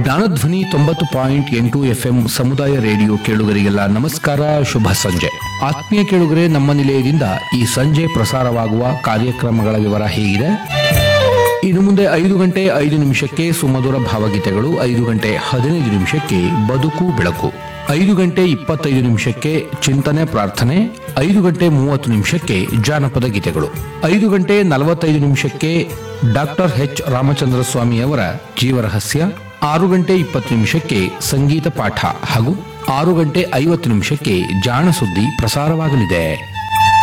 ಜ್ಞಾನಧ್ವನಿ ತೊಂಬತ್ತು ಪಾಯಿಂಟ್ ಎಂಟು ಎಫ್ಎಂ ಸಮುದಾಯ ರೇಡಿಯೋ ಕೇಳುಗರಿಗೆಲ್ಲ ನಮಸ್ಕಾರ ಶುಭ ಸಂಜೆ ಆತ್ಮೀಯ ಕೇಳುಗರೆ ನಮ್ಮ ನಿಲಯದಿಂದ ಈ ಸಂಜೆ ಪ್ರಸಾರವಾಗುವ ಕಾರ್ಯಕ್ರಮಗಳ ವಿವರ ಹೇಗಿದೆ ಇನ್ನು ಮುಂದೆ ಐದು ಗಂಟೆ ಐದು ನಿಮಿಷಕ್ಕೆ ಸುಮಧುರ ಭಾವಗೀತೆಗಳು ಐದು ಗಂಟೆ ಹದಿನೈದು ನಿಮಿಷಕ್ಕೆ ಬದುಕು ಬೆಳಕು ಐದು ಗಂಟೆ ಇಪ್ಪತ್ತೈದು ನಿಮಿಷಕ್ಕೆ ಚಿಂತನೆ ಪ್ರಾರ್ಥನೆ ಐದು ಗಂಟೆ ಮೂವತ್ತು ನಿಮಿಷಕ್ಕೆ ಜಾನಪದ ಗೀತೆಗಳು ಐದು ಗಂಟೆ ನಲವತ್ತೈದು ನಿಮಿಷಕ್ಕೆ ಡಾಕ್ಟರ್ ಎಚ್ ರಾಮಚಂದ್ರ ಸ್ವಾಮಿಯವರ ಜೀವರಹಸ್ಯ ಆರು ಗಂಟೆ ಇಪ್ಪತ್ತು ನಿಮಿಷಕ್ಕೆ ಸಂಗೀತ ಪಾಠ ಹಾಗೂ ಆರು ಗಂಟೆ ಐವತ್ತು ನಿಮಿಷಕ್ಕೆ ಜಾಣ ಸುದ್ದಿ ಪ್ರಸಾರವಾಗಲಿದೆ